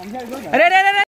అరే అరే అరే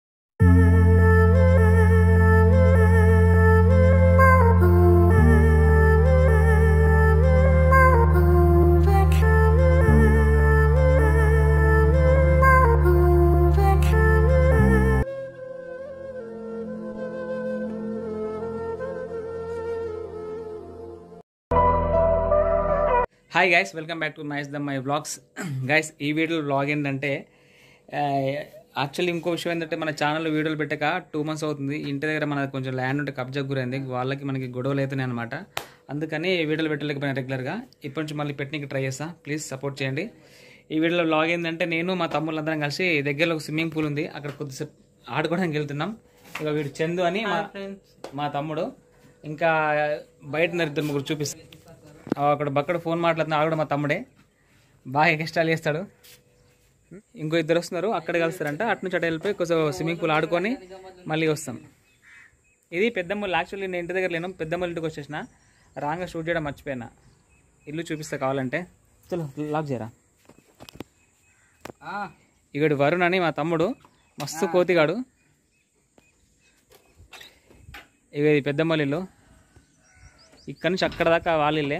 hi guys welcome back to my the my blogs guys ఈ వీడియో బ్లాగ్ ఏంటంటే యాక్చువల్లీ ఇంకో విషయం ఏంటంటే మన ఛానల్లో వీడియోలు పెట్టక టూ మంత్స్ అవుతుంది ఇంటి దగ్గర మన కొంచెం ల్యాండ్ ఉంటే కబ్జా గురైంది వాళ్ళకి మనకి గొడవలు అవుతున్నాయి అనమాట అందుకని వీడియోలు పెట్టలేకపోయినా రెగ్యులర్గా ఇప్పటి నుంచి మళ్ళీ పెట్టడానికి ట్రై చేస్తా ప్లీజ్ సపోర్ట్ చేయండి ఈ వీడియోలో బ్లాగ్ ఏంటంటే నేను మా తమ్ముళ్ళందరం కలిసి దగ్గరలో ఒక స్విమ్మింగ్ పూల్ ఉంది అక్కడ కొద్దిసేపు ఆడుకోవడానికి వెళ్తున్నాం ఇక వీడు చందు అని మా మా తమ్ముడు ఇంకా బయట ఉన్నారు ఇద్దరు ముగ్గురు చూపిస్తాను అక్కడ బక్కడ ఫోన్ మాట్లాడుతున్నా ఆవిడ మా తమ్ముడే బాగా ఎక్స్ట్రాల్ చేస్తాడు ఇంకో ఇద్దరు వస్తున్నారు అక్కడ కలుస్తారంట అటు నుంచి అటు వెళ్ళిపోయి కొంచెం స్విమ్మింగ్ పూల్ ఆడుకొని మళ్ళీ వస్తాం ఇది పెద్దమ్మలు యాక్చువల్లీ నేను ఇంటి దగ్గర లేను పెద్దమ్మల ఇంటికి వచ్చేసిన రాంగా షూట్ చేయడం మర్చిపోయినా ఇల్లు చూపిస్తా కావాలంటే చలో లాక్ చేయరా ఇక్కడ వరుణ్ అని మా తమ్ముడు మస్తు కోతిగాడు ఇక ఇది పెద్దమ్మల ఇల్లు ఇక్కడ నుంచి అక్కడ దాకా వాళ్ళిల్లే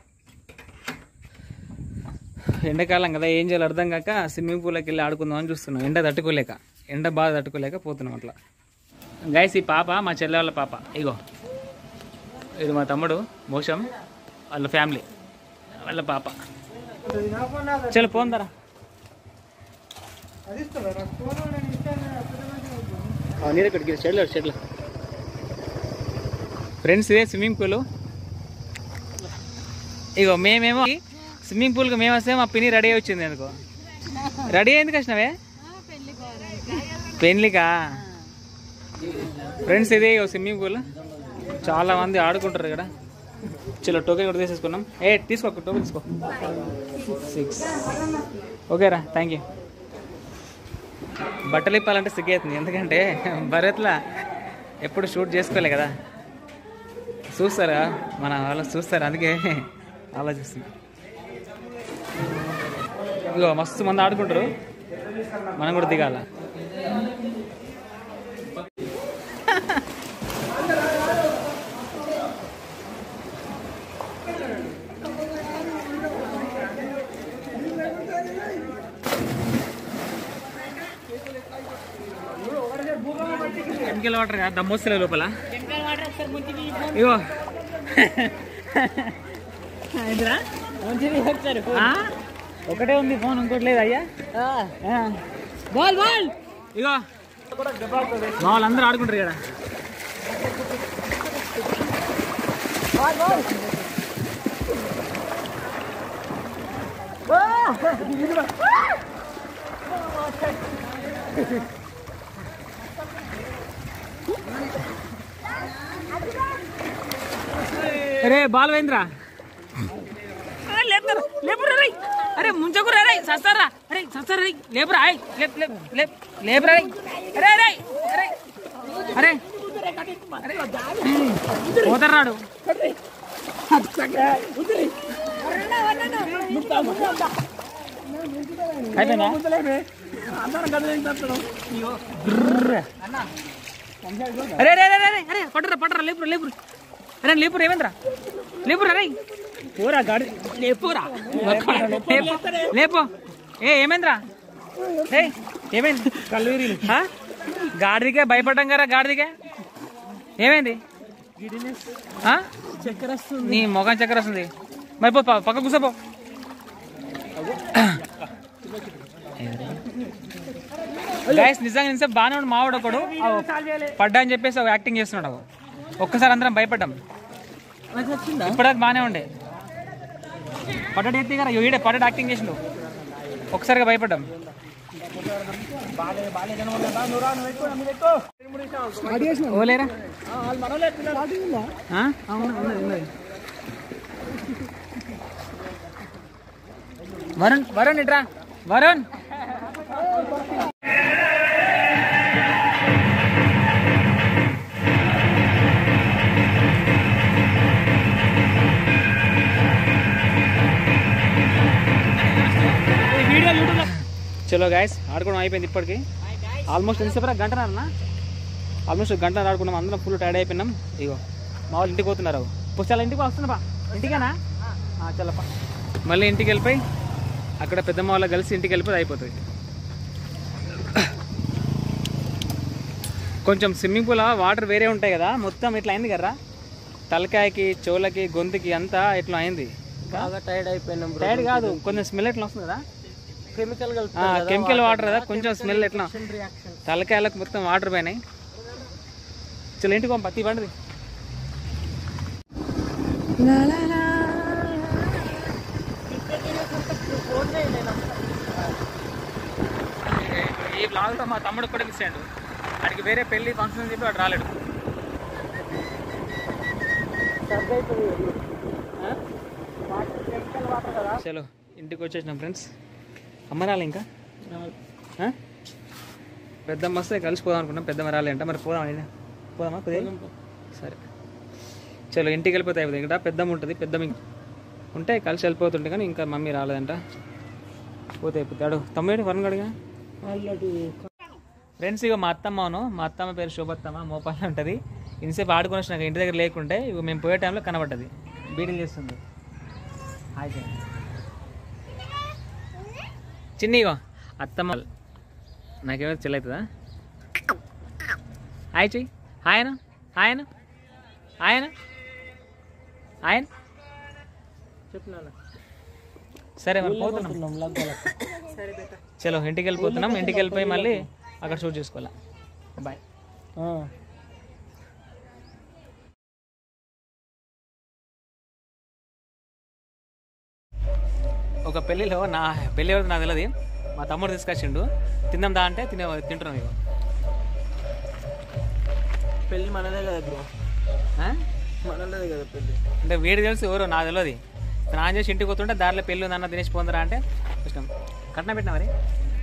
ఎండాకాలం కదా ఏం చేయాలి అర్థం కాక స్విమ్మింగ్ పూల్కి వెళ్ళి ఆడుకుందాం అని చూస్తున్నాం ఎండ తట్టుకోలేక ఎండ బాగా తట్టుకోలేక పోతున్నాం అట్లా గైస్ ఈ పాప మా చెల్లె వాళ్ళ పాప ఇగో ఇది మా తమ్ముడు మోషం వాళ్ళ ఫ్యామిలీ వాళ్ళ పాప చలో పోందరా నీరు ఇక్కడికి చెట్లు చెట్లు ఫ్రెండ్స్ ఇదే స్విమ్మింగ్ పూల్ ఇగో మేమేమో స్విమ్మింగ్ పూల్కి మేము వస్తే మా పిన్ని రెడీ అయి వచ్చింది ఎందుకో రెడీ అయింది కృష్ణవే పెళ్ళికా ఫ్రెండ్స్ ఇదే ఇగో స్విమ్మింగ్ పూల్ చాలా మంది ఆడుకుంటారు ఇక్కడ చలో టోకెన్ కూడా తీసేసుకున్నాం ఏ తీసుకో టోకెన్ తీసుకో సిక్స్ ఓకేరా థ్యాంక్ యూ బట్టలు ఇప్పాలంటే సిగ్గేస్తుంది ఎందుకంటే భరత్లా ఎప్పుడు షూట్ చేసుకోలే కదా చూస్తారా మన వాళ్ళు చూస్తారు అందుకే ఆలోచిస్తుంది ఇగో మస్తు మంది ఆడుకుంటారు మనం కూడా దిగాల కెమికల్ వాటర్ కదా దమ్మొస్తలే లోపల ఇగో ఆ? ఒకటే ఉంది ఫోన్ ఇంకోటి లేదు అయ్యా బాల్ బాల్ ఇగో మా వాళ్ళందరూ ఆడుకుంటారు కదా అరే బాల్ వేంద్రా లేపుతారు లేపురా రే అరే ముంచకురా రే సస్తారా అరే సస్తారా రే లేపురా అయ్ లేప్ లేప్ లేప్ లేపురా రే అరే అరే అరే అరే అరే పోతర్రాడు అయిపోయినా అరే అరే అరే అరే అరే పట్టరా పట్టరా లేపురా లేపురా అరే లేపురా ఏమేంద్రా లేపురా రే పోరా గాడి లేపురా లేపు లేపు ఏ ఏమైందిరా ఏ ఏమైంది కల్లూరి గాడిదికే భయపడ్డం కదా గాడిదికే ఏమైంది ఆ? చక్కెర వస్తుంది నీ మొగం చక్కెర వస్తుంది మరి పో ప- పక్క కూర్చోపో గైస్ నిజంగా నిజం బాగానే ఉండు మావాడు ఒకడు పడ్డా అని చెప్పేసి ఒక యాక్టింగ్ చేస్తున్నాడు అగో. ఒక్కసారి అందరం భయపడ్డాం నాకు వచ్చిందా ఇప్పటిదాకా బాగానే ఉండే పడ్డాడు ఎత్తి కదా ఈడే పడ్డాడు యాక్టింగ్ చేసిండు ఒకసారిగా భయపడ్డాం ఓలేరా ఆ? అవును, ఉన్నది, ఉన్నది. వరుణ్ వరుణ్ ఇట్రా వరుణ్ చలో గాయస్ ఆడుకోవడం అయిపోయింది ఇప్పటికి ఆల్మోస్ట్ ఎంతసేపు గంటనన్నా ఆల్మోస్ట్ గంట ఆడుకున్నాం అందరం ఫుల్ టైర్డ్ అయిపోయినాం ఇగో మా వాళ్ళు ఇంటికి పోతున్నారు పుస్తకాలు ఇంటికి వస్తున్నా బా ఇంటికేనా ఆ, చల్లపా మళ్ళీ ఇంటికి వెళ్ళిపోయి అక్కడ పెద్దమ్మ వాళ్ళ కలిసి ఇంటికి వెళ్ళిపోయి అయిపోతుంది కొంచెం స్విమ్మింగ్ పూల్ వాటర్ వేరే ఉంటాయి కదా మొత్తం ఇట్లా అయింది కదా తలకాయకి చెవులకి గొంతుకి అంతా ఇట్లా అయింది బాగా టైర్డ్ అయిపోయినాం బ్రో టైర్డ్ కాదు కొంచెం స్మెల్ ఎట్లా వస్తుంది కదా కెమికల్ కెమికల్ వాటర్ కదా కొంచెం స్మెల్ ఎట్లా రియాక్షన్ తలకాయలకు మొత్తం వాటర్ పోయినాయి చలో ఇంటికి పంప తీ బండిది ఈ బ్లాగ్తో మా తమ్ముడు కూడా మిస్ అయ్యాడు వాడికి వేరే పెళ్లి ఫంక్షన్ అని చెప్పి వాడు రాలేడు చలో ఇంటికి వచ్చేసినాం ఫ్రెండ్స్ అమ్మ రాలే ఇంకా ఆ? పెద్దమ్మ వస్తే కలిసిపోదాం అనుకున్నాం పెద్దమ్మ రాలే అంట మరి పోదాం అయినా పోదామా కుదిరి సరే చలో ఇంటికి వెళ్ళిపోతే అయిపోతుంది ఇక్కడ పెద్దమ్మ ఉంటుంది పెద్దమ్మ ఇంక- ఉంటే కలిసి వెళ్ళిపోతుంటే కానీ ఇంకా మమ్మీ రాలేదంట పోతే అయిపోతుంది అడు తమ్ముడు వరం గడిగా ఆల్రెడీ ఫ్రెండ్స్ ఇక మా అత్తమ్మను మా అత్తమ్మ పేరు శోభత్తమ్మ మోపాలి ఉంటుంది ఇంతసేపు ఆడుకొని వచ్చినాక ఇంటి దగ్గర లేకుంటే ఇక మేము పోయే టైంలో కనబడ్డది బీడీలు చేస్తుంది హాయ్ చెయ్యి. చిన్ని ఇగో అత్తమ్మ నాకేమో చెల్లి అవుతుందా హాయ్ చెయ్యి హాయన హాయన ఆయన ఆయన చెప్పినాను సరే మరి పోతున్నాం చలో ఇంటికి వెళ్ళిపోతున్నాం ఇంటికి వెళ్ళిపోయి మళ్ళీ అక్కడ షూట్ చేసుకోవాలా బాయ్ ఒక పెళ్ళిలో నా పెళ్ళి ఎవరిది నాకు తెలియదు మా తమ్ముడు తీసుకొచ్చిండు తిందాం దా అంటే తినే తింటున్నాం ఇక పెళ్ళి మనదే కదా బ్రో ఆ? మనదే కదా పెళ్ళి అంటే వీడు తెలిసి ఎవరో నాకు తెలియదు స్నానం చేసి ఇంటికి పోతుంటే దారిలో పెళ్ళి ఉందన్న తినేసి పోందరా అంటే ఇష్టం కట్నం పెట్టినా మరి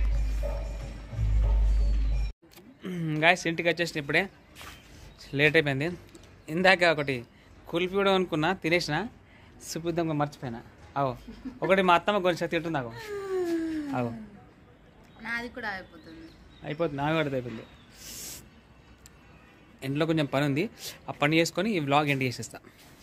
గాయస్ ఇంటికి వచ్చేసిన ఇప్పుడే లేట్ అయిపోయింది ఇందాక ఒకటి కుల్పి కూడా అనుకున్నా తినేసిన సుపిద్దంగా మర్చిపోయినా అవు ఒకటి మా అత్తమ్మ కొంచెం తింటుంది నాకు అవు నాది కూడా అయిపోతుంది అయిపోతుంది నాకు కూడా అయిపోయింది ఇంట్లో కొంచెం పని ఉంది ఆ పని చేసుకొని ఈ వ్లాగ్ ఎండ్ చేసేస్తా